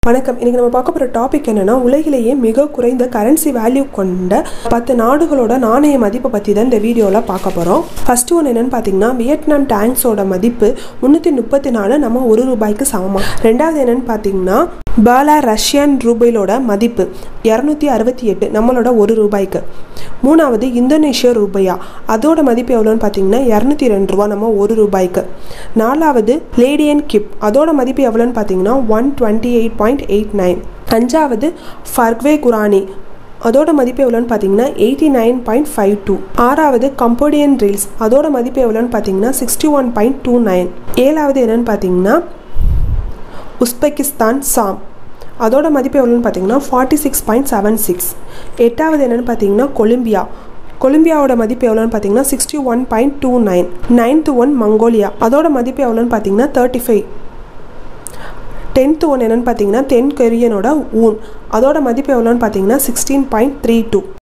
வணக்கம் இன்னைக்கு நம்ம பார்க்க போகிற டாபிக் என்னன்னா உலகிலேயே மிக குறைந்த கரன்சி வேல்யூ கொண்ட பத்து நாடுகளோட நாணய மதிப்பை பற்றி தான் இந்த வீடியோவில் பார்க்க போகிறோம் ஃபர்ஸ்ட் ஒன்று என்னன்னு பார்த்தீங்கன்னா வியட்நாம் டேங்க்ஸோட மதிப்பு முந்நூற்றி முப்பத்தி நாலு நம்ம ஒரு ரூபாய்க்கு சமமாக ரெண்டாவது என்னன்னு பார்த்தீங்கன்னா பாலா ரஷ்யன் ரூபாயிலோட மதிப்பு இரநூத்தி அறுபத்தி எட்டு நம்மளோட ஒரு ரூபாய்க்கு மூணாவது இந்தோனேஷியா ரூபாயா அதோட மதிப்பு எவ்வளோன்னு பார்த்தீங்கன்னா இரநூத்தி ரெண்டு ரூபா நம்ம ஒரு ரூபாய்க்கு நாலாவது லேடியன் கிப் அதோட மதிப்பு எவ்வளோன்னு பார்த்தீங்கன்னா one twenty eight point eight nine அஞ்சாவது ஃபர்க்வே குரானி அதோட மதிப்பு எவ்வளோன்னு பார்த்தீங்கன்னா eighty nine point five two ஆறாவது கம்போடியன் ரீல்ஸ் அதோட மதிப்பு எவ்வளோன்னு பார்த்தீங்கன்னா sixty one point two nine ஏழாவது என்னன்னு பார்த்தீங்கன்னா உஸ்பெகிஸ்தான் சாம் அதோட மதிப்பு எவ்வளோன்னு பார்த்தீங்கன்னா forty six point seven six எட்டாவது என்னென்னு பார்த்தீங்கன்னா கொலம்பியா கொலம்பியாவோட மதிப்பு எவ்வளோன்னு பார்த்தீங்கன்னா sixty one point two nine ninth one Mongolia அதோட மதிப்பு எவ்வளோன்னு பார்த்தீங்கன்னா தேர்ட்டி ஃபைவ் டென்த்து ஒன் என்னென்னு பார்த்தீங்கன்னா தென் கொரியனோட ஊன் அதோட மதிப்பு எவ்வளோன்னு பார்த்தீங்கன்னா சிக்ஸ்டீன் பாயிண்ட் த்ரீ டூ